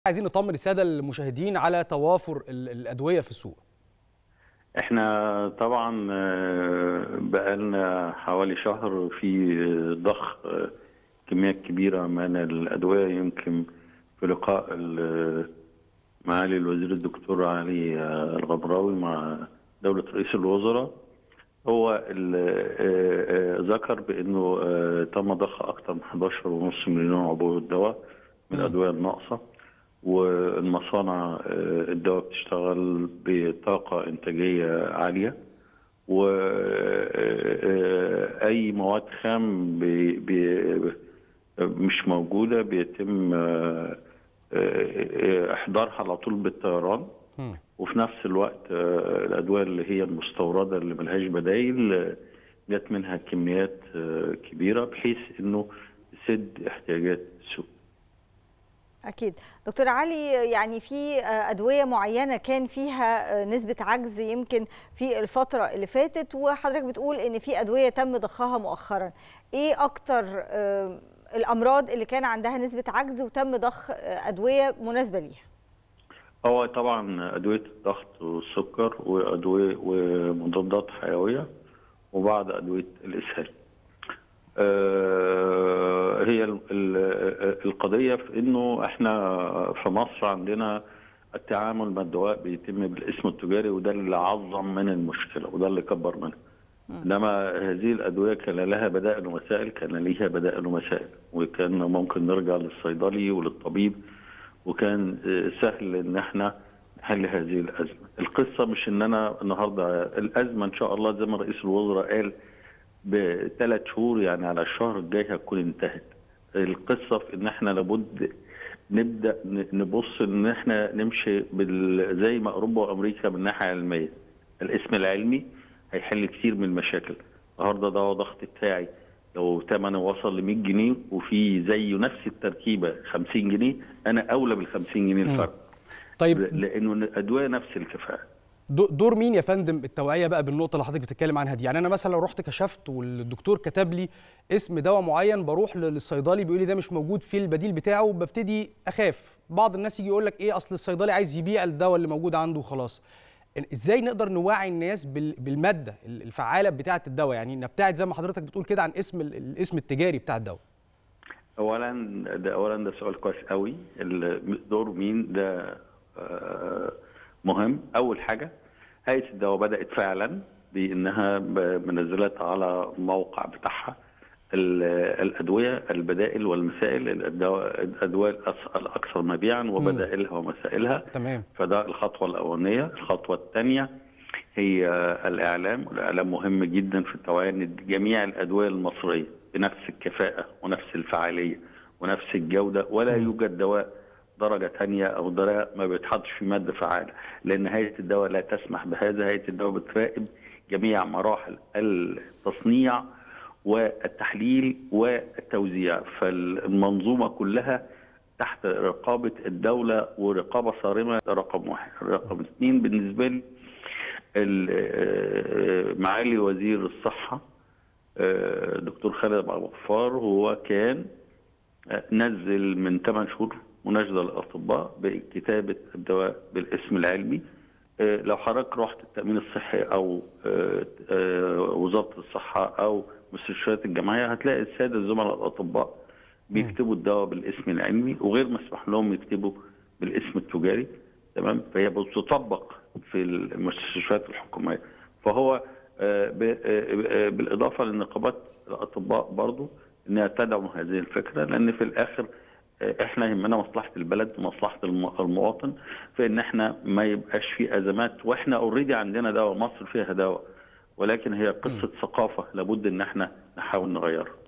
عايزين نطمن الساده المشاهدين على توافر ال- الادويه في السوق احنا طبعا آه، بقالنا حوالي شهر في ضخ آه، كميات كبيرة من الأدوية يمكن في لقاء ال- معالي الوزير الدكتور علي آه، الغبراوي مع دولة رئيس الوزراء هو ال- آه، آه، ذكر بأنه آه، تم ضخ أكثر من 11.5 مليون عبوة دواء من الأدوية الناقصة والمصانع آه، الدواء بتشتغل بطاقة إنتاجية عالية وأي مواد خام بي بي مش موجودة بيتم آه، آه، إحضارها على طول بالطيران مم. وفي نفس الوقت آه، الأدوية اللي هي المستوردة اللي ملهاش بدايل آه، جت منها كميات آه، كبيرة بحيث إنه تسد احتياجات السوق أكيد دكتور علي يعني في أدوية معينة كان فيها نسبة عجز يمكن في الفترة اللي فاتت وحضرتك بتقول إن في أدوية تم ضخها مؤخرا إيه أكتر آه، الأمراض اللي كان عندها نسبة عجز وتم ضخ آه، أدوية مناسبة ليها هو طبعا أدوية الضغط والسكر وأدوية ومضادات حيوية وبعض أدوية الإسهال. آه، هي ال- ال- القضية في إنه إحنا في مصر عندنا التعامل مع الدواء بيتم بالاسم التجاري وده اللي عظم من المشكلة وده اللي كبر منها. انما هذه الادويه كان لها بدائل ومسائل كان ليها بدائل ومسائل وكان ممكن نرجع للصيدلي وللطبيب وكان آه، سهل ان احنا نحل هذه الازمه. القصه مش ان انا النهارده الازمه ان شاء الله زي ما رئيس الوزراء قال بثلاث شهور يعني على الشهر الجاي هتكون انتهت. القصه في ان احنا لابد نبدا ن- نبص ان احنا نمشي بال زي ما اوروبا وامريكا من الناحيه العلميه. الاسم العلمي هيحل كتير من المشاكل. النهارده دواء ضغط بتاعي لو ثمنه وصل ل 100 جنيه وفي زيه نفس التركيبه 50 جنيه انا اولى بال 50 جنيه الفرق. طيب لانه الادويه نفس الكفاءه. دو- دور مين يا فندم التوعيه بقى بالنقطه اللي حضرتك بتتكلم عنها دي يعني انا مثلا لو رحت كشفت والدكتور كتب لي اسم دواء معين بروح للصيدلي بيقول لي ده مش موجود في البديل بتاعه ببتدي اخاف بعض الناس يجي يقول لك ايه اصل الصيدلي عايز يبيع الدواء اللي موجود عنده وخلاص ازاي نقدر نوعي الناس بال- بالماده الفعاله بتاعه الدواء يعني نبتعد زي ما حضرتك بتقول كده عن اسم ال- الاسم التجاري بتاع الدواء اولا ده اولا ده سؤال كويس قوي ال- دور مين ده آه، مهم اول حاجه هيئه الدواء بدات فعلا بانها ب- منزلت على الموقع بتاعها ال- الادويه البدائل والمسائل الدواء- الادويه الأس- الاكثر مبيعا وبدائلها ومسائلها تمام فده الخطوة الأولانية الخطوة الثانية هي الإعلام والإعلام مهم جدا في التوعية إن جميع الأدوية المصرية بنفس الكفاءة ونفس الفعالية ونفس الجودة ولا يوجد دواء درجة ثانية أو دواء ما بيتحطش في مادة فعالة لأن هيئة الدواء لا تسمح بهذا هيئة الدواء بتراقب جميع مراحل التصنيع والتحليل والتوزيع فالمنظومة كلها تحت رقابة الدولة ورقابة صارمة ده رقم واحد رقم اثنين بالنسبة لي ال- آه، معالي وزير الصحة آه، دكتور خالد أبو غفار هو كان آه، نزل من 8 شهور مناشدة للأطباء بكتابة الدواء بالاسم العلمي آه، لو حضرتك رحت التأمين الصحي أو آه، آه، وزارة الصحة أو مستشفيات الجامعية هتلاقي السادة الزملاء الأطباء بيكتبوا الدواء بالاسم العلمي وغير مسموح لهم يكتبوا بالاسم التجاري تمام فهي بتطبق في المستشفيات الحكوميه فهو آه، ب- آه، آه، بالاضافه لنقابات الاطباء برضو انها تدعم هذه الفكره لان في الاخر آه، احنا يهمنا مصلحه البلد ومصلحه الم- المواطن في ان احنا ما يبقاش في ازمات واحنا اوريدي عندنا دواء مصر فيها دواء ولكن هي قصه ثقافه لابد ان احنا نحاول نغيرها